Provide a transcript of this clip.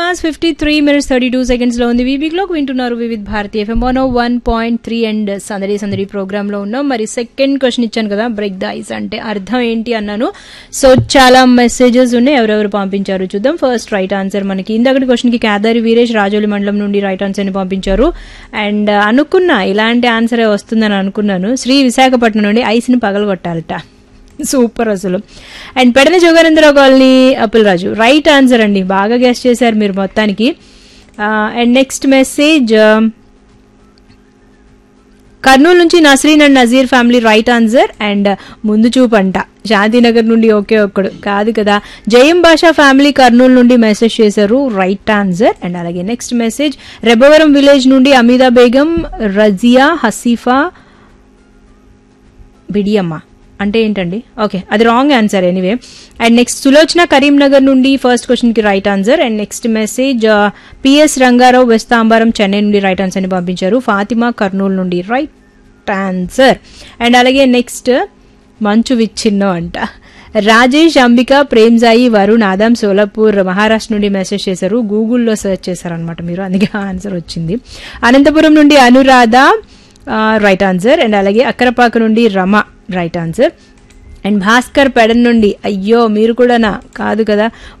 hours fifty three minutes thirty two seconds లో ఉంది వీబీక్లోకి వింటున్నారు Vividh Bharati FM one one point three and సందడి సందడి ప్రోగ్రామ్ లో ఉన్నాం మరి సెకండ్ క్వశ్చన్ ఇచ్చాను కదా బ్రేక్ ద ఐస్ అంటే అర్థం ఏంటి అన్నాను సో చాలా మెసేజెస్ ఉన్నాయి ఎవరెవరు పంపించారు చూద్దాం ఫస్ట్ రైట్ ఆన్సర్ మనకి ఇందాకటి క్వశ్చన్ కి కేదారి వీరేష్ రాజోలి మండలం నుండి రైట్ ఆన్సర్ ని పంపించారు అండ్ అనుకున్నా ఇలాంటి ఆన్సరే వస్తుందని అనుకున్నాను శ్రీ విశాఖపట్నం నుండి ఐస్ ని పగలగొట్టాలట సూపర్ అసలు and Pedana Joganandarao colony Appularaju right answer అండి బాగా గెస్ట్ చేశారు మీరు మొత్తానికి అండ్ నెక్స్ట్ మెసేజ్ కర్నూలు నుంచి Nasreen and Nazeer family right answer and ముందు చూపంట శాంతినగర్ నుండి ఒకే ఒక్కడు కాదు కదా జయం భాషా ఫ్యామిలీ కర్నూలు నుండి మెసేజ్ చేశారు రైట్ ఆన్సర్ అండ్ అలాగే నెక్స్ట్ మెసేజ్ రెబ్బవరం విలేజ్ నుండి అమీదా బేగం రజియా హసీఫా బిడియమ్మ అంటే ఏంటండి ఓకే అది wrong answer anyway and next Sulochana Karimnagar నుండి ఫస్ట్ క్వశ్చన్ కి right answer and next message PS Rangarao వెస్తాంబారం చెన్నై నుండి రైట్ ఆన్సర్ ని పంపించారు ఫాతిమా కర్నూలు నుండి రైట్ ఆన్సర్ అండ్ అలాగే నెక్స్ట్ మంచు విచ్ఛిన్నం అంట రాజేష్ అంబిక ప్రేమ్జాయి వరుణ్ ఆదాం సోలాపూర్ మహారాష్ట్ర నుండి మెసేజ్ చేశారు గూగుల్లో సెర్చ్ చేశారనమాట మీరు అందుకే ఆన్సర్ వచ్చింది అనంతపురం నుండి అనురాధ రైట్ ఆన్సర్ అండ్ అలాగే అక్కరపాక నుండి Rama right answer and Bhaskar Pedana నుండి అయ్యో మీరు కూడానా కాదు కదా